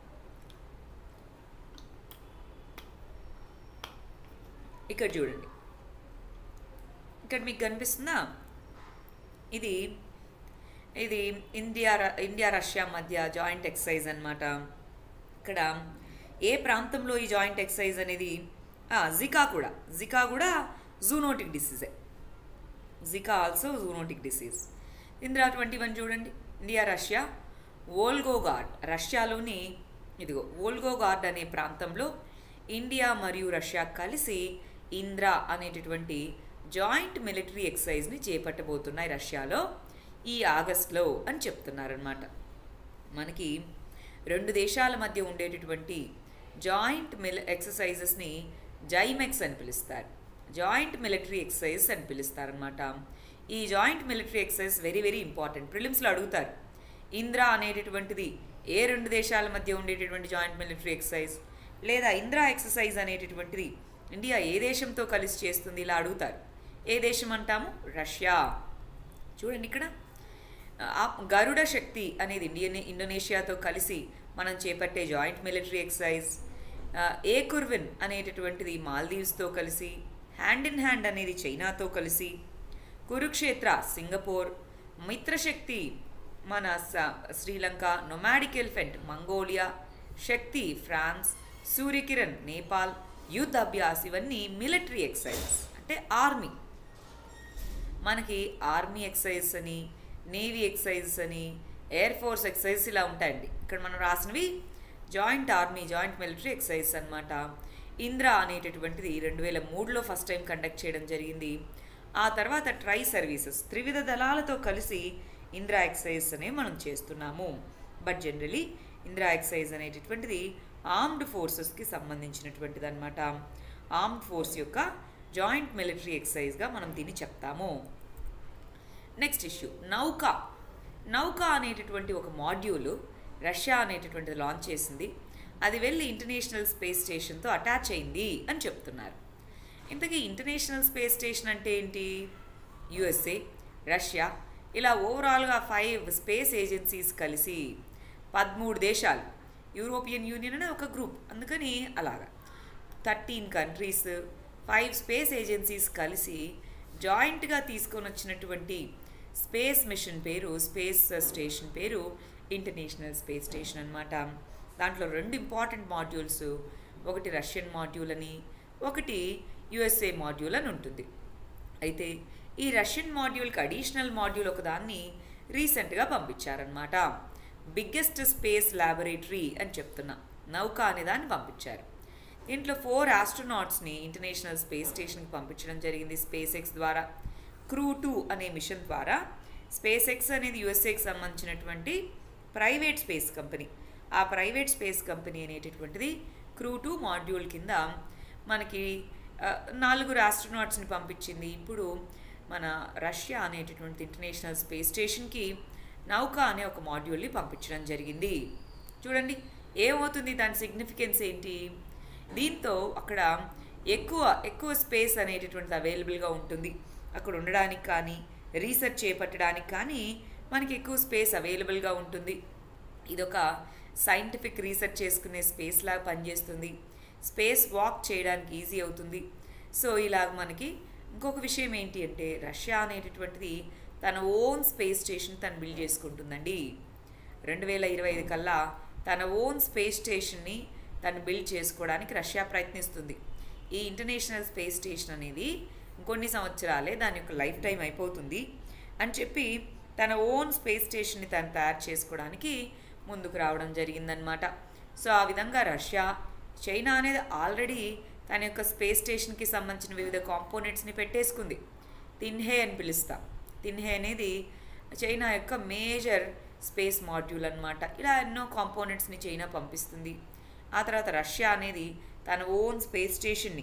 ఇక్కడ చూడండి ఇక్కడ మీకు కనిపిస్తుందా ఇది ఇది ఇండియా ర- ఇండియా రష్యా మధ్య జాయింట్ ఎక్సర్సైజ్ అన్నమాట ఇక్కడ ఏ ప్రాంతంలో ఈ జాయింట్ ఎక్సర్సైజ్ అనేది ఆ, జికా కూడా జికా కూడా జూనోటిక్ డిసీజే Zika also zoonotic disease Indra twenty one చూడండి ఇండియా రష్యా వోల్గోగార్డ్ రష్యాలోని ఇదిగో వోల్గోగార్డ్ అనే ప్రాంతంలో ఇండియా మరియు రష్యా కలిసి ఇంద్రా అనేటటువంటి జాయింట్ మిలిటరీ ఎక్సైజ్ని చేపట్టబోతున్నాయి రష్యాలో ఈ ఆగస్ట్లో అని చెప్తున్నారనమాట మనకి రెండు దేశాల మధ్య ఉండేటటువంటి జాయింట్ మిల్ ఎక్సర్సైజెస్ని జైమెక్స్ అని పిలుస్తారు జాయింట్ మిలిటరీ ఎక్సర్సైజ్ అని పిలుస్తారనమాట ఈ joint military exercise very very important ప్రిలిమ్స్లో అడుగుతారు ఇంద్రా అనేటటువంటిది ఏ రెండు దేశాల మధ్య ఉండేటటువంటి జాయింట్ మిలిటరీ ఎక్సర్సైజ్ లేదా ఇంద్రా ఎక్సర్సైజ్ అనేటటువంటిది ఇండియా ఏ దేశంతో కలిసి చేస్తుంది ఇలా అడుగుతారు ఏ దేశం అంటాము రష్యా చూడండి ఇక్కడ ఆ గరుడ శక్తి అనేది ఇండియన్ ఇండోనేషియాతో కలిసి మనం చేపట్టే joint military exercise Ekuverin అనేటటువంటిది మాల్దీవ్స్తో కలిసి హ్యాండ్ ఇన్ హ్యాండ్ అనేది చైనాతో కలిసి కురుక్షేత్ర సింగపూర్ మిత్రశక్తి మన Sri Lanka nomadic elephant Mongolia Shakti France Suryakiran Nepal Yudh Abhyas ఇవన్నీ మిలిటరీ ఎక్సైజ్ అంటే ఆర్మీ మనకి ఆర్మీ ఎక్సైజ్ అని నేవీ ఎక్సైజ్ అని ఎయిర్ ఫోర్స్ ఎక్సైజ్ ఇలా ఉంటాయండి ఇక్కడ మనం రాసినవి joint army joint military exercise అనమాట ఇంద్రా అనేటటువంటిది రెండు వేల మూడులో ఫస్ట్ టైం కండక్ట్ చేయడం జరిగింది ఆ తర్వాత ట్రై సర్వీసెస్ త్రివిధ దళాలతో కలిసి ఇంద్రా ఎక్సైజ్ అనే మనం చేస్తున్నాము బట్ జనరలీ ఇంద్రా ఎక్సైజ్ అనేటటువంటిది ఆర్మ్డ్ ఫోర్సెస్కి సంబంధించినటువంటిది అనమాట ఆర్మ్డ్ ఫోర్స్ యొక్క జాయింట్ మిలిటరీ ఎక్సైజ్గా మనం దీన్ని చెప్తాము నెక్స్ట్ ఇష్యూ నౌకా నౌకా అనేటటువంటి ఒక మాడ్యూల్ రష్యా అనేటటువంటిది లాంచ్ చేసింది అది వెళ్ళి ఇంటర్నేషనల్ స్పేస్ స్టేషన్తో అటాచ్ అయింది అని చెప్తున్నారు ఇంతకీ ఇంటర్నేషనల్ స్పేస్ స్టేషన్ అంటే ఏంటి యుఎస్ఏ రష్యా ఇలా ఓవరాల్గా ఫైవ్ స్పేస్ ఏజెన్సీస్ కలిసి పదమూడు దేశాలు యూరోపియన్ యూనియన్ అనే ఒక గ్రూప్ అందుకని అలాగా thirteen countries five space agencies కలిసి జాయింట్గా తీసుకొని వచ్చినటువంటి స్పేస్ మిషన్ పేరు స్పేస్ స్టేషన్ పేరు ఇంటర్నేషనల్ స్పేస్ స్టేషన్ అనమాట దాంట్లో రెండు ఇంపార్టెంట్ మాడ్యూల్స్ ఒకటి రష్యన్ మాడ్యూల్ అని ఒకటి యుఎస్ఏ మాడ్యూల్ అని ఉంటుంది అయితే ఈ రష్యన్ మాడ్యూల్కి అడిషనల్ మాడ్యూల్ ఒకదాన్ని రీసెంట్గా పంపించారనమాట బిగ్గెస్ట్ స్పేస్ ల్యాబొరేటరీ అని చెప్తున్నా నౌక అనే దాన్ని పంపించారు దీంట్లో ఫోర్ ఆస్ట్రోనాట్స్ని ఇంటర్నేషనల్ స్పేస్ స్టేషన్కి పంపించడం జరిగింది స్పేస్ ఎక్స్ ద్వారా క్రూ టూ అనే మిషన్ ద్వారా స్పేస్ ఎక్స్ అనేది యుఎస్ఏకి సంబంధించినటువంటి ప్రైవేట్ స్పేస్ కంపెనీ ఆ ప్రైవేట్ స్పేస్ కంపెనీ అనేటటువంటిది క్రూ టూ మాడ్యూల్ కింద మనకి నాలుగురు ఆస్ట్రోనాట్స్ని పంపించింది ఇప్పుడు మన రష్యా అనేటటువంటి ఇంటర్నేషనల్ స్పేస్ స్టేషన్కి నౌక అనే ఒక మాడ్యూల్ని పంపించడం జరిగింది చూడండి ఏమవుతుంది దాని సిగ్నిఫికెన్స్ ఏంటి దీంతో అక్కడ ఎక్కువ ఎక్కువ స్పేస్ అనేటటువంటిది అవైలబుల్గా ఉంటుంది అక్కడ ఉండడానికి కానీ రీసెర్చ్ చేపట్టడానికి కానీ మనకి ఎక్కువ స్పేస్ అవైలబుల్గా ఉంటుంది ఇదొక సైంటిఫిక్ రీసెర్చ్ చేసుకునే స్పేస్ లాగా పనిచేస్తుంది స్పేస్ వాక్ చేయడానికి ఈజీ అవుతుంది సో ఇలాగ మనకి ఇంకొక విషయం ఏంటి అంటే రష్యా అనేటటువంటిది తన ఓన్ స్పేస్ స్టేషన్ తను బిల్డ్ చేసుకుంటుందండి రెండు వేల ఇరవై ఐదు కల్లా తన ఓన్ స్పేస్ స్టేషన్ని తను బిల్డ్ చేసుకోవడానికి రష్యా ప్రయత్నిస్తుంది ఈ ఇంటర్నేషనల్ స్పేస్ స్టేషన్ అనేది ఇంకొన్ని సంవత్సరాలే దాని యొక్క లైఫ్ టైం అయిపోతుంది అని చెప్పి తన ఓన్ స్పేస్ స్టేషన్ని తను తయారు చేసుకోవడానికి ముందుకు రావడం జరిగిందనమాట సో ఆ విధంగా రష్యా చైనా అనేది ఆల్రెడీ తన యొక్క స్పేస్ స్టేషన్కి సంబంధించిన వివిధ కాంపోనెంట్స్ని పెట్టేసుకుంది తిన్హే అని పిలుస్తాం తిన్హే అనేది చైనా యొక్క మేజర్ స్పేస్ మాడ్యూల్ అనమాట ఇలా ఎన్నో కాంపోనెంట్స్ని చైనా పంపిస్తుంది ఆ తర్వాత రష్యా అనేది తన ఓన్ స్పేస్ స్టేషన్ని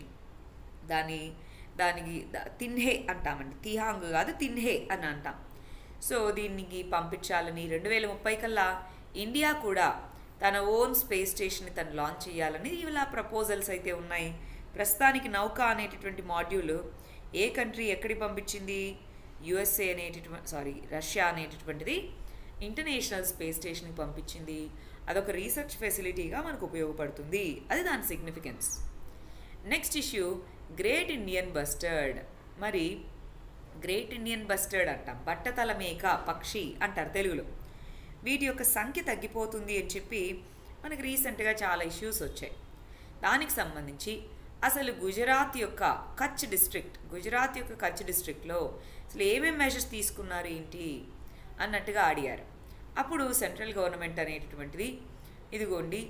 దాని దానికి తిన్హే అంటామండి తిహాంగ్ కాదు తిన్హే అని అంటాం సో దీనికి పంపించాలని రెండు వేల ముప్పై కల్లా ఇండియా కూడా తన ఓన్ స్పేస్ స్టేషన్ని తను లాంచ్ చేయాలని ఇలా ప్రపోజల్స్ అయితే ఉన్నాయి ప్రస్తుతానికి నౌక అనేటటువంటి మాడ్యూల్ ఏ కంట్రీ ఎక్కడికి పంపించింది యుఎస్ఏ అనేటటువంటి సారీ రష్యా అనేటటువంటిది ఇంటర్నేషనల్ స్పేస్ స్టేషన్కి పంపించింది అదొక రీసెర్చ్ ఫెసిలిటీగా మనకు ఉపయోగపడుతుంది అది దాని significance next issue great Indian bustard మరి గ్రేట్ ఇండియన్ బస్టర్డ్ అంటాం బట్టతల మేక పక్షి అంటారు తెలుగులో వీటి యొక్క సంఖ్య తగ్గిపోతుంది అని చెప్పి మనకి రీసెంట్గా చాలా ఇష్యూస్ వచ్చాయి దానికి సంబంధించి అసలు గుజరాత్ యొక్క కచ్ డిస్ట్రిక్ట్ గుజరాత్ యొక్క కచ్ డిస్ట్రిక్ట్లో అసలు ఏమేమి మెజర్స్ తీసుకున్నారు ఏంటి అన్నట్టుగా అడిగారు అప్పుడు సెంట్రల్ గవర్నమెంట్ అనేటటువంటిది ఇదిగోండి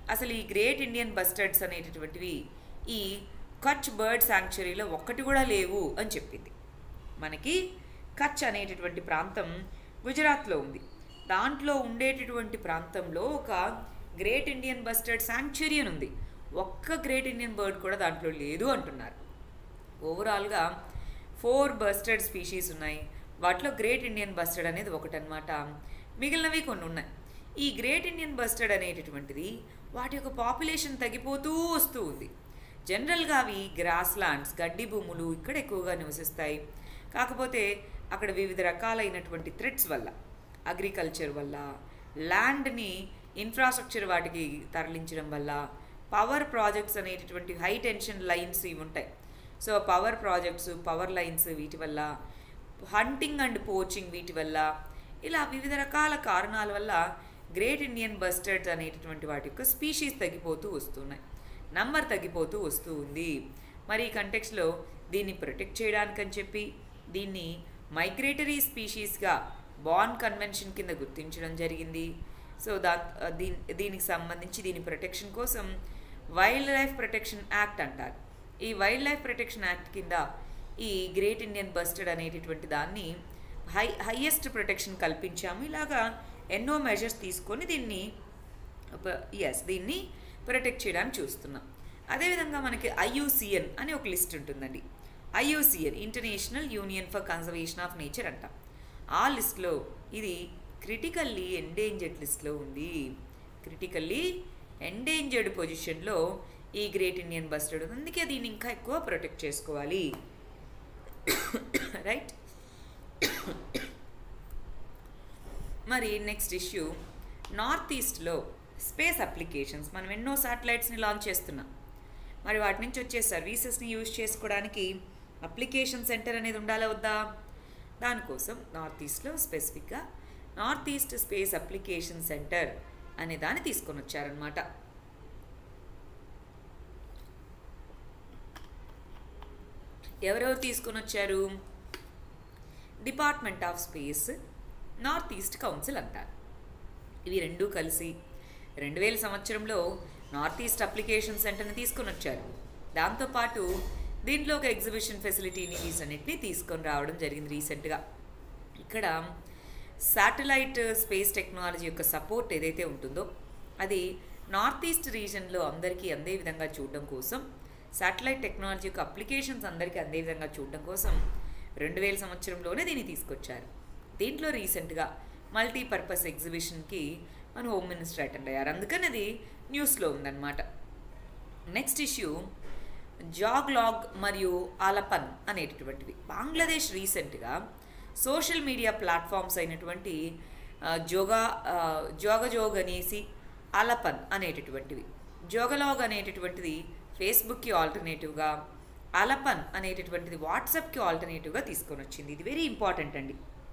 అసలు ఈ గ్రేట్ ఇండియన్ బస్టర్డ్స్ అనేటటువంటివి ఈ కచ్ బర్డ్ శాంక్చురీలో ఒక్కటి కూడా లేవు అని చెప్పింది మనకి కచ్ అనేటటువంటి ప్రాంతం గుజరాత్లో ఉంది దాంట్లో ఉండేటటువంటి ప్రాంతంలో ఒక గ్రేట్ ఇండియన్ బస్టర్డ్ శాంక్చురీ అని ఉంది ఒక్క గ్రేట్ ఇండియన్ బర్డ్ కూడా దాంట్లో లేదు అంటున్నారు ఓవరాల్గా ఫోర్ బస్టర్డ్ స్పీషీస్ ఉన్నాయి వాటిలో గ్రేట్ ఇండియన్ బస్టర్డ్ అనేది ఒకటనమాట మిగిలినవి కొన్ని ఉన్నాయి ఈ గ్రేట్ ఇండియన్ బస్టర్డ్ అనేటటువంటిది వాటి యొక్క పాపులేషన్ తగ్గిపోతూ వస్తూ ఉంది జనరల్గా అవి గ్రాస్ ల్యాండ్స్ గడ్డి భూములు ఇక్కడ ఎక్కువగా నివసిస్తాయి కాకపోతే అక్కడ వివిధ రకాలైనటువంటి థ్రెట్స్ వల్ల అగ్రికల్చర్ వల్ల ల్యాండ్ని ఇన్ఫ్రాస్ట్రక్చర్ వాటికి తరలించడం వల్ల పవర్ ప్రాజెక్ట్స్ అనేటటువంటి హై టెన్షన్ లైన్స్ ఇవి ఉంటాయి so power projects power lines వీటి వల్ల హంటింగ్ అండ్ పోచింగ్ వీటి వల్ల ఇలా వివిధ రకాల కారణాల వల్ల గ్రేట్ ఇండియన్ బస్టర్డ్స్ అనేటటువంటి వాటి యొక్క స్పీషీస్ తగ్గిపోతూ వస్తున్నాయి నంబర్ తగ్గిపోతూ వస్తూ ఉంది మరి ఈ కంటెక్స్లో దీన్ని ప్రొటెక్ట్ చేయడానికని చెప్పి దీన్ని మైగ్రేటరీ స్పీషీస్గా బాన్ కన్వెన్షన్ కింద గుర్తించడం జరిగింది సో దా దీని దీనికి సంబంధించి దీని ప్రొటెక్షన్ కోసం వైల్డ్ లైఫ్ ప్రొటెక్షన్ యాక్ట్ అంటారు ఈ వైల్డ్ లైఫ్ ప్రొటెక్షన్ యాక్ట్ కింద ఈ గ్రేట్ ఇండియన్ బస్టర్డ్ అనేటటువంటి దాన్ని హై హయ్యెస్ట్ ప్రొటెక్షన్ కల్పించాము ఇలాగా ఎన్నో మెజర్స్ తీసుకొని దీన్ని ఎస్ దీన్ని ప్రొటెక్ట్ చేయడానికి చూస్తున్నాం అదేవిధంగా మనకి ఐయుసిఎన్ అని ఒక లిస్ట్ ఉంటుందండి IUCN international union for conservation of nature అంటాం ఆ లిస్ట్లో ఇది క్రిటికల్లీ ఎండేంజర్డ్ లిస్ట్లో ఉంది క్రిటికల్లీ ఎండేంజర్డ్ పొజిషన్లో ఈ గ్రేట్ ఇండియన్ బస్టర్డ్ ఉంది అందుకే దీన్ని ఇంకా ఎక్కువ ప్రొటెక్ట్ చేసుకోవాలి రైట్ మరి నెక్స్ట్ ఇష్యూ నార్త్ ఈస్ట్లో స్పేస్ అప్లికేషన్స్ మనం ఎన్నో శాటిలైట్స్ని లాంచ్ చేస్తున్నాం మరి వాటి నుంచి వచ్చే సర్వీసెస్ని యూజ్ చేసుకోవడానికి అప్లికేషన్ సెంటర్ అనేది ఉండాలా వద్దా దానికోసం నార్త్ ఈస్ట్లో స్పెసిఫిక్గా north east space application centre అనే దాన్ని తీసుకొని వచ్చారనమాట ఎవరెవరు తీసుకొని వచ్చారు department of space north east council అంటారు ఇవి రెండూ కలిసి రెండు వేల సంవత్సరంలో నార్త్ ఈస్ట్ అప్లికేషన్ సెంటర్ని తీసుకొని వచ్చారు దాంతోపాటు దీంట్లో ఒక ఎగ్జిబిషన్ ఫెసిలిటీని వీటన్నిటిని తీసుకొని రావడం జరిగింది రీసెంట్గా ఇక్కడ శాటిలైట్ స్పేస్ టెక్నాలజీ యొక్క సపోర్ట్ ఏదైతే ఉంటుందో అది నార్త్ ఈస్ట్ రీజన్లో అందరికీ అందే విధంగా చూడడం కోసం శాటిలైట్ టెక్నాలజీ యొక్క అప్లికేషన్స్ అందరికీ అందే విధంగా చూడడం కోసం రెండు వేల సంవత్సరంలోనే దీన్ని తీసుకొచ్చారు దీంట్లో రీసెంట్గా మల్టీపర్పస్ ఎగ్జిబిషన్కి మన హోమ్ మినిస్టర్ అటెండ్ అయ్యారు అందుకని అది న్యూస్లో ఉందన్నమాట నెక్స్ట్ ఇష్యూ జాగ్లాగ్ మరియు ఆలపన్ అనేటటువంటివి బంగ్లాదేశ్ రీసెంట్గా సోషల్ మీడియా ప్లాట్ఫామ్స్ అయినటువంటి ఆ, జోగా ఆ, జోగజోగ్ అనేసి అలపన్ అనేటటువంటివి జోగలాగ్ అనేటటువంటిది ఫేస్బుక్కి ఆల్టర్నేటివ్గా అలపన్ అనేటటువంటిది వాట్సాప్కి ఆల్టర్నేటివ్గా తీసుకొని వచ్చింది ఇది వెరీ ఇంపార్టెంట్ అండి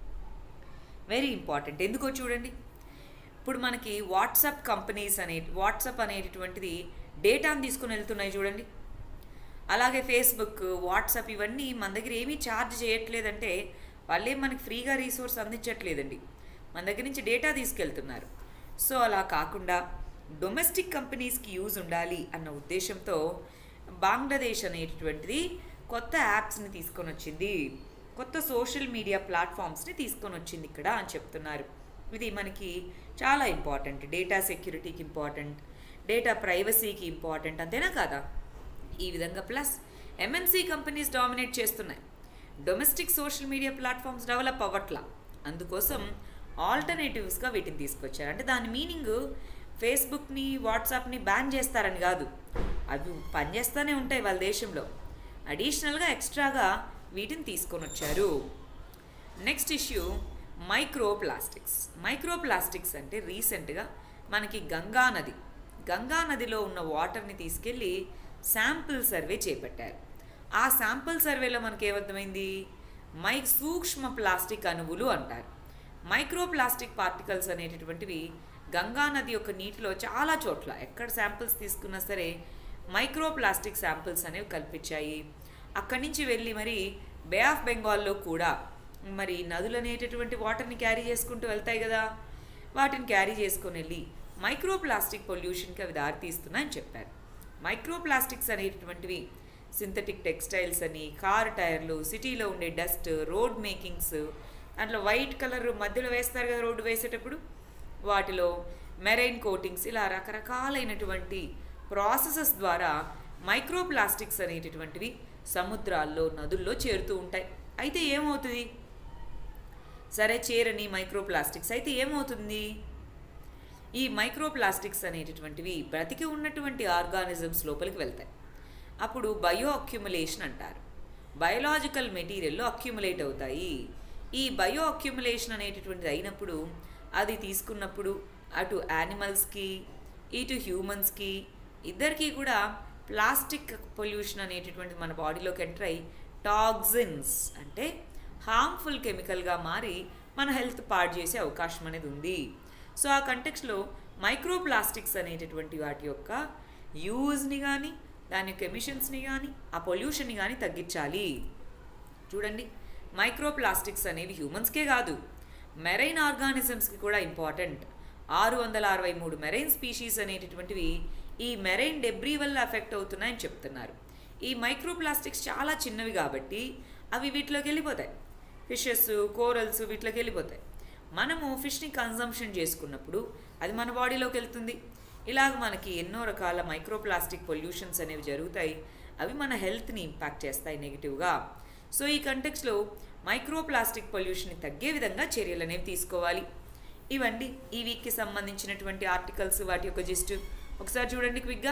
వెరీ ఇంపార్టెంట్ ఎందుకో చూడండి ఇప్పుడు మనకి వాట్సాప్ కంపెనీస్ అనే వాట్సాప్ అనేటటువంటిది డేటాను తీసుకుని వెళ్తున్నాయి చూడండి అలాగే ఫేస్బుక్ వాట్సాప్ ఇవన్నీ మన దగ్గర ఏమీ ఛార్జ్ చేయట్లేదంటే వాళ్ళేం మనకి ఫ్రీగా రీసోర్స్ అందించట్లేదండి మన దగ్గర నుంచి డేటా తీసుకెళ్తున్నారు సో అలా కాకుండా డొమెస్టిక్ కంపెనీస్కి యూజ్ ఉండాలి అన్న ఉద్దేశంతో బంగ్లాదేశ్ అనేటటువంటిది కొత్త యాప్స్ని తీసుకొని వచ్చింది కొత్త సోషల్ మీడియా ప్లాట్ఫామ్స్ని తీసుకొని వచ్చింది ఇక్కడ అని చెప్తున్నారు ఇది మనకి చాలా ఇంపార్టెంట్ డేటా సెక్యూరిటీకి ఇంపార్టెంట్ డేటా ప్రైవసీకి ఇంపార్టెంట్ అంతేనా కాదా ఈ విధంగా ప్లస్ ఎంఎన్సీ కంపెనీస్ డామినేట్ చేస్తున్నాయి domestic social media platforms develop అవ్వట్లా అందుకోసం ఆల్టర్నేటివ్స్గా వీటిని తీసుకొచ్చారు అంటే దాని మీనింగ్ ఫేస్బుక్ని వాట్సాప్ని బ్యాన్ చేస్తారని కాదు అవి పనిచేస్తూనే ఉంటాయి వాళ్ళ దేశంలో అడిషనల్గా ఎక్స్ట్రాగా వీటిని తీసుకొని వచ్చారు next issue micro plastics micro plastics అంటే రీసెంట్గా మనకి గంగా నది గంగా నదిలో ఉన్న వాటర్ని తీసుకెళ్ళి శాంపిల్ సర్వే చేపట్టారు ఆ శాంపిల్ సర్వేలో మనకి ఏమర్థమైంది మై సూక్ష్మ ప్లాస్టిక్ అణువులు అంటారు మైక్రో ప్లాస్టిక్ పార్టికల్స్ అనేటటువంటివి గంగా నది యొక్క నీటిలో చాలా చోట్ల ఎక్కడ శాంపిల్స్ తీసుకున్నా సరే మైక్రో ప్లాస్టిక్ శాంపిల్స్ అనేవి కల్పించాయి అక్కడి నుంచి వెళ్ళి మరి బే ఆఫ్ బెంగాల్లో కూడా మరి నదులు అనేటటువంటి వాటర్ని క్యారీ చేసుకుంటూ వెళ్తాయి కదా వాటిని క్యారీ చేసుకొని వెళ్ళి మైక్రోప్లాస్టిక్ పొల్యూషన్కి అవి దారితీస్తున్నాయని చెప్పారు మైక్రోప్లాస్టిక్స్ అనేటటువంటివి సింథటిక్ టెక్స్టైల్స్ అని కార్ టైర్లు సిటీలో ఉండే డస్ట్ రోడ్ మేకింగ్స్ దాంట్లో వైట్ కలర్ మధ్యలో వేస్తారు కదా రోడ్డు వేసేటప్పుడు వాటిలో మెరైన్ కోటింగ్స్ ఇలా రకరకాలైనటువంటి ప్రాసెసెస్ ద్వారా మైక్రోప్లాస్టిక్స్ అనేటటువంటివి సముద్రాల్లో నదుల్లో చేరుతూ ఉంటాయి అయితే ఏమవుతుంది సరే చేరని మైక్రోప్లాస్టిక్స్ అయితే ఏమవుతుంది ఈ మైక్రోప్లాస్టిక్స్ అనేటటువంటివి బ్రతికి ఉన్నటువంటి ఆర్గానిజమ్స్ లోపలికి వెళ్తాయి అప్పుడు బయో అక్యుములేషన్ అంటారు బయోలాజికల్ మెటీరియల్లో అక్యుములేట్ అవుతాయి ఈ బయో అక్యుములేషన్ అనేటటువంటిది అయినప్పుడు అది తీసుకున్నప్పుడు అటు యానిమల్స్కి ఇటు హ్యూమన్స్కి ఇద్దరికీ కూడా ప్లాస్టిక్ పొల్యూషన్ అనేటటువంటిది మన బాడీలోకి ఎంటర్ అయ్యి టాక్సిన్స్ అంటే హార్మ్ఫుల్ కెమికల్గా మారి మన హెల్త్ పాడు చేసే అవకాశం అనేది ఉంది సో ఆ కంటెక్స్లో మైక్రోప్లాస్టిక్స్ అనేటటువంటి వాటి యొక్క యూజ్ని కానీ దాని యొక్క ఎమిషన్స్ని కానీ ఆ పొల్యూషన్ని కానీ తగ్గించాలి చూడండి మైక్రోప్లాస్టిక్స్ అనేవి హ్యూమన్స్కే కాదు మెరైన్ ఆర్గానిజమ్స్కి కూడా ఇంపార్టెంట్ ఆరు వందల అరవై మూడు మెరైన్ స్పీషీస్ అనేటటువంటివి ఈ మెరైన్ డెబ్రీ వల్ల ఎఫెక్ట్ అవుతున్నాయని చెప్తున్నారు ఈ మైక్రోప్లాస్టిక్స్ చాలా చిన్నవి కాబట్టి అవి వీటిలోకి వెళ్ళిపోతాయి ఫిషెస్ కోరల్స్ వీటిలోకి వెళ్ళిపోతాయి మనము ఫిష్ని కన్జంప్షన్ చేసుకున్నప్పుడు అది మన బాడీలోకి వెళ్తుంది ఇలాగ మనకి ఎన్నో రకాల మైక్రోప్లాస్టిక్ పొల్యూషన్స్ అనేవి జరుగుతాయి అవి మన హెల్త్ని ఇంపాక్ట్ చేస్తాయి నెగిటివ్గా సో ఈ కంటెక్స్లో మైక్రోప్లాస్టిక్ పొల్యూషన్ని తగ్గే విధంగా చర్యలు అనేవి తీసుకోవాలి ఇవండి ఈ వీక్కి సంబంధించినటువంటి ఆర్టికల్స్ వాటి యొక్క జిస్ట్ ఒకసారి చూడండి క్విక్గా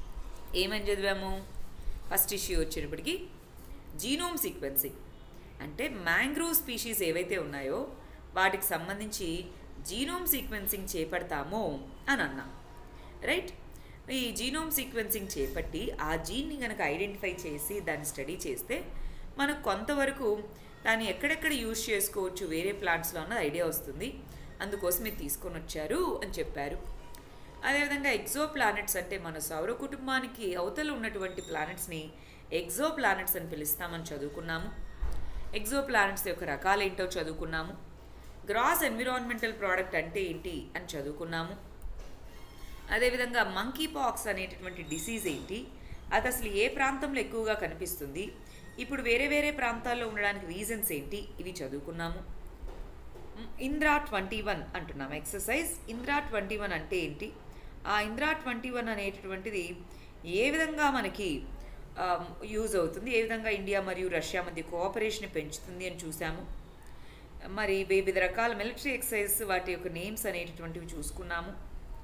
ఏమని చదివాము ఫస్ట్ ఇష్యూ వచ్చేటప్పటికి జీనోమ్ సీక్వెన్సింగ్ అంటే మ్యాంగ్రోవ్ స్పీషీస్ ఏవైతే ఉన్నాయో వాటికి సంబంధించి జీనోమ్ సీక్వెన్సింగ్ చేపడతామో అని అన్నా రైట్ ఈ జీనోమ్ సీక్వెన్సింగ్ చేపట్టి ఆ జీన్ని కనుక ఐడెంటిఫై చేసి దాన్ని స్టడీ చేస్తే మనకు కొంతవరకు దాన్ని ఎక్కడెక్కడ యూజ్ చేసుకోవచ్చు వేరే ప్లాంట్స్లో అన్నది ఐడియా వస్తుంది అందుకోసం ఇది తీసుకొని వచ్చారు అని చెప్పారు అదేవిధంగా ఎగ్జో ప్లానెట్స్ అంటే మన సౌర కుటుంబానికి అవతల ఉన్నటువంటి ప్లానెట్స్ని ఎగ్జో ప్లానెట్స్ అని పిలుస్తామని చదువుకున్నాము ఎగ్జో ప్లానెట్స్ యొక్క రకాలేంటో చదువుకున్నాము గ్రాస్ ఎన్విరాన్మెంటల్ ప్రోడక్ట్ అంటే ఏంటి అని చదువుకున్నాము అదేవిధంగా మంకీ పాక్స్ అనేటటువంటి డిసీజ్ ఏంటి అది అసలు ఏ ప్రాంతంలో ఎక్కువగా కనిపిస్తుంది ఇప్పుడు వేరే వేరే ప్రాంతాల్లో ఉండడానికి రీజన్స్ ఏంటి ఇవి చదువుకున్నాము ఇంద్రా ట్వంటీ వన్ అంటున్నాం ఎక్సర్సైజ్ ఇంద్రా ట్వంటీ వన్ అంటే ఏంటి ఆ ఇంద్రా ట్వంటీ వన్ అనేటటువంటిది ఏ విధంగా మనకి యూజ్ అవుతుంది ఏ విధంగా ఇండియా మరియు రష్యా మధ్య కోఆపరేషన్ పెంచుతుంది అని చూసాము మరి వివిధ రకాల మిలిటరీ ఎక్సైజ్ వాటి యొక్క నేమ్స్ అనేటటువంటివి చూసుకున్నాము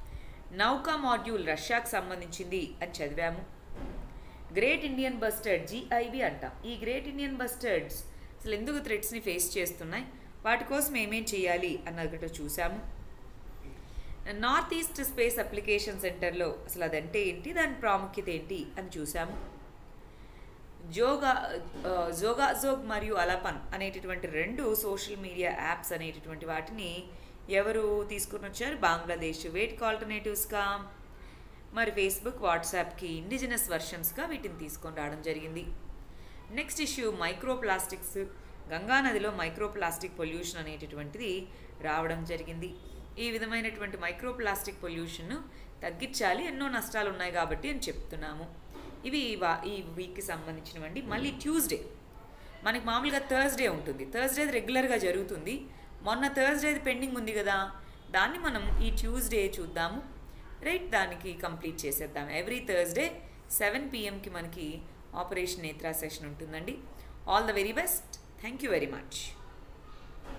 నౌకా మాడ్యూల్ రష్యాకు సంబంధించింది అని చదివాము గ్రేట్ ఇండియన్ బస్టర్డ్ జిఐబి అంటాం ఈ గ్రేట్ ఇండియన్ బస్టర్డ్స్ అసలు ఎందుకు థ్రెట్స్ని ఫేస్ చేస్తున్నాయి వాటి కోసం ఏమేం చేయాలి అన్నది చూసాము నార్త్ ఈస్ట్ స్పేస్ అప్లికేషన్ సెంటర్లో అసలు అదంటే ఏంటి దాని ప్రాముఖ్యత ఏంటి అని చూసాము జోగా జోగా జోగ్ మరియు అలపన్ అనేటటువంటి రెండు సోషల్ మీడియా యాప్స్ అనేటటువంటి వాటిని ఎవరు తీసుకుని వచ్చారు బంగ్లాదేశ్ వేటికి ఆల్టర్నేటివ్స్గా మరి ఫేస్బుక్ వాట్సాప్కి ఇండిజినస్ వర్షన్స్గా వీటిని తీసుకొని రావడం జరిగింది next issue micro microplastics Ganga నదిలో మైక్రో ప్లాస్టిక్ పొల్యూషన్ అనేటటువంటిది రావడం జరిగింది ఈ విధమైనటువంటి మైక్రో ప్లాస్టిక్ పొల్యూషన్ను తగ్గించాలి ఎన్నో నష్టాలు ఉన్నాయి కాబట్టి అని చెప్తున్నాము ఇవి వా ఈ వీక్కి సంబంధించినవండి మళ్ళీ ట్యూస్డే మనకి మామూలుగా థర్స్డే ఉంటుంది థర్స్డే రెగ్యులర్గా జరుగుతుంది మొన్న థర్స్డేది పెండింగ్ ఉంది కదా దాన్ని మనం ఈ ట్యూస్డే చూద్దాము రైట్ దానికి కంప్లీట్ చేసేద్దాం ఎవ్రీ థర్స్డే సెవెన్ పిఎంకి మనకి ఆపరేషన్ నేత్రా సెషన్ ఉంటుందండి all the very best thank you very much